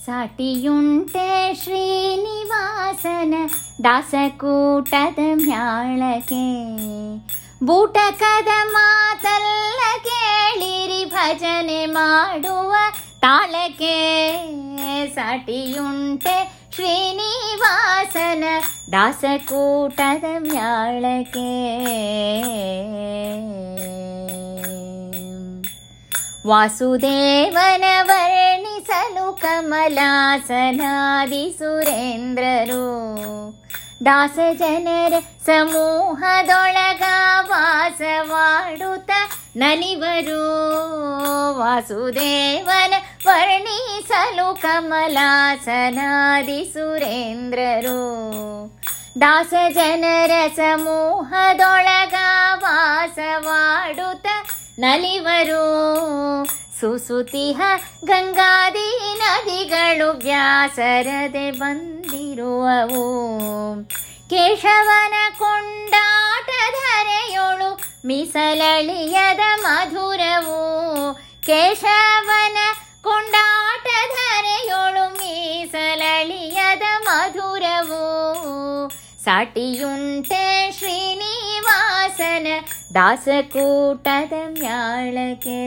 ಸಾಟಿಯುಂಟೆ ಶ್ರೀನಿವಾಸನ ದಾಸಕೂಟದ ಮ್ಯಾಳಕೆ ಬೂಟಕದ ಮಾತಲ್ಲ ಕೇಳಿರಿ ಭಜನೆ ಮಾಡುವ ತಾಳಕ್ಕೆ ಸಾಟಿಯುಂಟೆ ಶ್ರೀನಿವಾಸನ ದಾಸಕೂಟದ ಮ್ಯಾಳಕೆ ವಾಸುದೇವನ ವರ್ಣಿಸಲು ಕಮಲಾಸನಾದಿ ಸುರೇಂದ್ರರು ದಾಸ ಜನರ ಸಮೂಹದೊಳಗ ವಾಸವಾಡುತ್ತ ನಲಿವರು ವಾಸುದೇವನ ವರ್ಣಿಸಲು ಕಮಲಾಸನಾದಿ ಸುರೇಂದ್ರರು ದಾಸ ಜನರ ಸಮೂಹದೊಳಗ ವಾಸವಾಡುತ್ತ ನಲಿವರು ಸುಸುತಿಹ ಗಂಗಾದಿ ನದಿಗಳು ವ್ಯಾಸರದೆ ಬಂದಿರುವವು ಕೇಶವನ ಕೊಂಡಾಟ ಧರೆಯೊಳು ಮೀಸಲಳಿಯದ ಮಧುರವು ಕೇಶವನ ಕೊಂಡಾಟ ಧರೆಯೊಳು ಮೀಸಲಳಿಯದ ಮಧುರವು ಸಾಟಿಯುಂಟೆ ಶ್ರೀನಿವಾಸನ ದಾಸಕೂಟದ ಮ್ಯಾಳಕೆ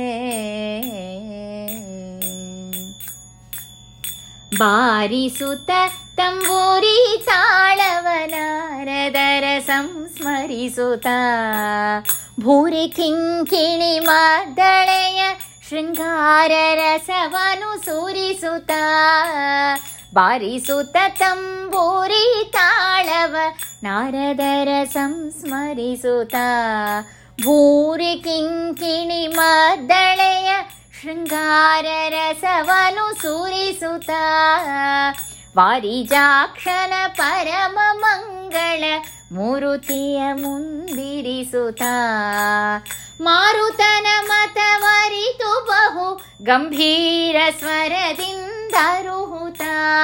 ಬಾರಿಸುತ್ತ ತಂಬೂರಿ ತಾಳವನಾರದರ ಸಂಸ್ಮರಿಸುತ್ತ ಭೂರಿ ಕಿಂಕಿಣಿ ಮದ್ದಳೆಯ ಶೃಂಗಾರ ರಸವನು ಸೂರಿಸುತ್ತ ಬಾರಿಸುತ್ತ ತಂಬೂರಿ ತಾಳವ ನಾರದರ ಸಂಸ್ಮರಿಸುತ್ತ ಭೂರಿ ಕಿಂಕಿಣಿ ಮದ್ದಳೆಯ ಶೃಂಗಾರ ರಸವನು ಸೂರಿಸುತ್ತ ವಾರಿಜಾಕ್ಷನ ಪರಮ ಮಂಗಳ ಮೂರುತಿಯ ಮುಂದಿರಿಸುತ್ತ ಮಾರುತನ ಮತವರಿತು ಬಹು ಗಂಭೀರ ಸ್ವರದಿಂದರುಹುತ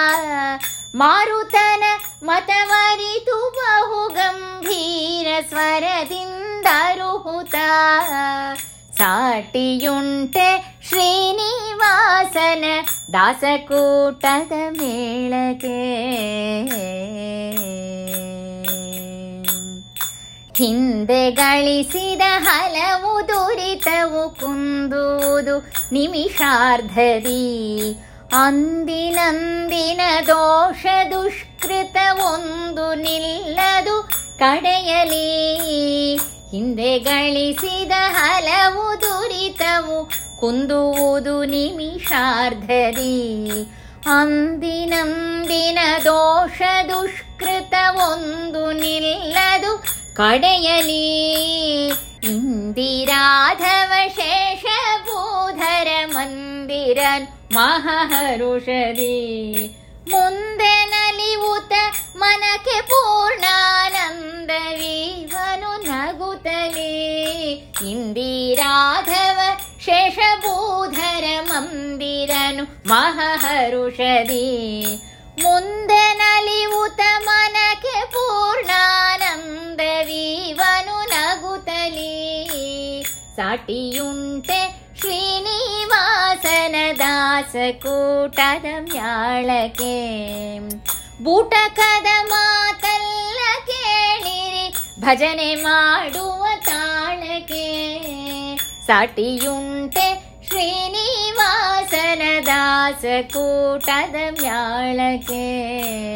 ಮಾರುತನ ಮತವರಿತು ಬಹು ಗಂಭೀರ ಸ್ವರದಿಂದರುಹುತ ಸಾಟಿಯುಂಟೆ ಶ್ರೀನಿವಾಸನ ದಾಸಕೂಟದ ಮೇಳಕೆ ಹಿಂದೆ ಗಳಿಸಿದ ಹಲವು ದುರಿತವು ಕುಂದುವುದು ನಿಮಿಷಾರ್ಧದಿ ಅಂದಿನಂದಿನ ದೋಷ ದುಷ್ಕೃತ ಒಂದು ನಿಲ್ಲದು ಕಡೆಯಲಿ ಹಿಂದೆ ಗಳಿಸಿದ ಹಲವು ದುರಿತವು ಕುಂದುವುದು ನಿಮಿಷಾರ್ಧದಿ ಅಂದಿನಂದಿನ ದೋಷ ದುಷ್ಕೃತ ಒಂದು ನಿಲ್ಲದು ಕಡೆಯಲಿ ಇಂದಿರಾಧವ ಶೇಷಭೂಧರ ಮಂದಿರ ಮಹರುಷದಿ ಮುಂದೆ ನಲಿವುತ ಮನಕ್ಕೆ ಪೂರ್ಣಾನಂದವೀವನು ನಗುತ್ತಲೇ ಇಂದಿರಾಧವ ಶೇಷಭೂಧರ ಮಂದಿರನು ಮಹರುಷದಿ ಮುಂದೆ ನಲಿವುತ ಮನಕ್ಕೆ ಪೂರ್ಣಾನಂದವೀವನು ನಗುತ್ತಲೇ ಸಾಟಿಯುಂಟೆ ಶ್ರೀನಿವಾಸನ ದಾಸಕೂಟದ ಮ್ಯಾಳಕೆ ಬೂಟಕದ ಮಾತಲ್ಲ ಕೇಳಿರಿ ಭಜನೆ ಮಾಡುವ ತಾಳಕೆ ಸಾಟಿಯುಂಟೆ ಶ್ರೀನಿವಾಸನ ದಾಸಕೂಟದ ಮ್ಯಾಳಕೆ